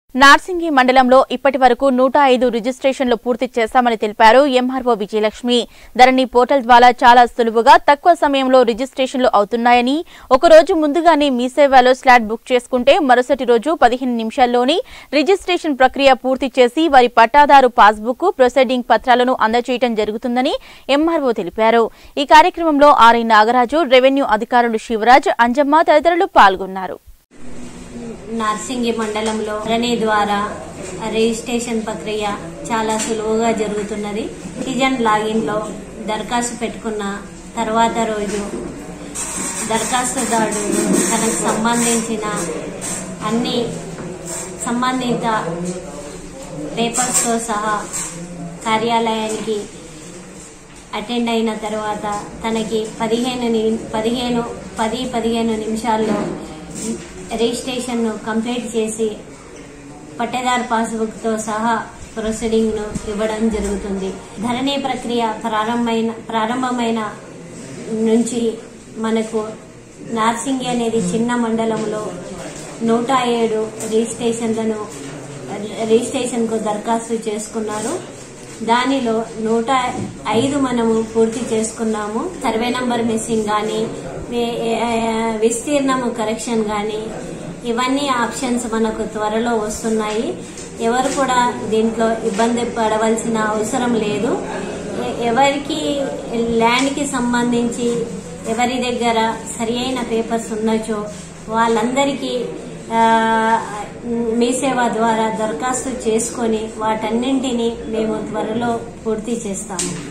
నార్సింగి మండలంలో ఇప్పటి వరకు నూట ఐదు రిజిస్ట్రేషన్లు పూర్తి చేశామని తెలిపారు ఎంఆర్ఓ విజయలక్ష్మి ధరణి పోర్టల్ ద్వారా చాలా సులువుగా తక్కువ సమయంలో రిజిస్ట్రేషన్లు అవుతున్నాయని ఒక రోజు ముందుగానే మీ సేవలో స్లాట్ బుక్ చేసుకుంటే మరుసటి రోజు పదిహేను నిమిషాల్లోనే రిజిస్ట్రేషన్ ప్రక్రియ పూర్తి చేసి వారి పట్టాదారు పాస్బుక్ ప్రొసీడింగ్ పత్రాలను అందజేయడం జరుగుతుందని ఎంఆర్ఓ తెలిపారు ఈ కార్యక్రమంలో ఆర్ఐ నాగరాజు రెవెన్యూ అధికారులు శివరాజ్ అంజమ్మ తదితరులు పాల్గొన్నారు నార్సింగి మండలంలో ధరణి ద్వారా రిజిస్ట్రేషన్ ప్రక్రియ చాలా సులువుగా జరుగుతున్నది సిటిజన్ లాగిన్ లో దరఖాస్తు పెట్టుకున్న తర్వాత రోజు దరఖాస్తుదారుడు తనకు సంబంధించిన అన్ని సంబంధిత పేపర్స్తో సహా కార్యాలయానికి అటెండ్ అయిన తర్వాత తనకి పదిహేను ని- పదిహేను పది పదిహేను నిమిషాల్లో రిజిస్ట్రేషన్ ను కంప్లీట్ చేసి పట్టేదారు పాస్బుక్ తో సహా ప్రొసీడింగ్ ను ఇవ్వడం జరుగుతుంది ధరణి ప్రక్రియ ప్రారంభమైన ప్రారంభమైన నుంచి మనకు నార్సింగి అనేది చిన్న మండలంలో నూట ఏడు రిజిస్ట్రేషన్లను రిజిస్ట్రేషన్ కు దరఖాస్తు చేసుకున్నారు దానిలో నూట ఐదు మనము పూర్తి చేసుకున్నాము సర్వే నంబర్ మిస్సింగ్ గాని వే- ఏ- విస్తీర్ణము కరెక్షన్ గాని ఇవన్నీ ఆప్షన్స్ మనకు త్వరలో వస్తున్నాయి ఎవరు కూడా దీంట్లో ఇబ్బంది పడవలసిన అవసరం లేదు ఎ- ఎవరికి ల్యాండ్ కి సంబంధించి ఎవరి దగ్గర సరి అయిన పేపర్స్ ఉన్నచో వాళ్ళందరికీ ఆ, మీ సేవ ద్వారా దరఖాస్తు చేసుకొని వాటన్నింటినీ మేము త్వరలో పూర్తి చేస్తాము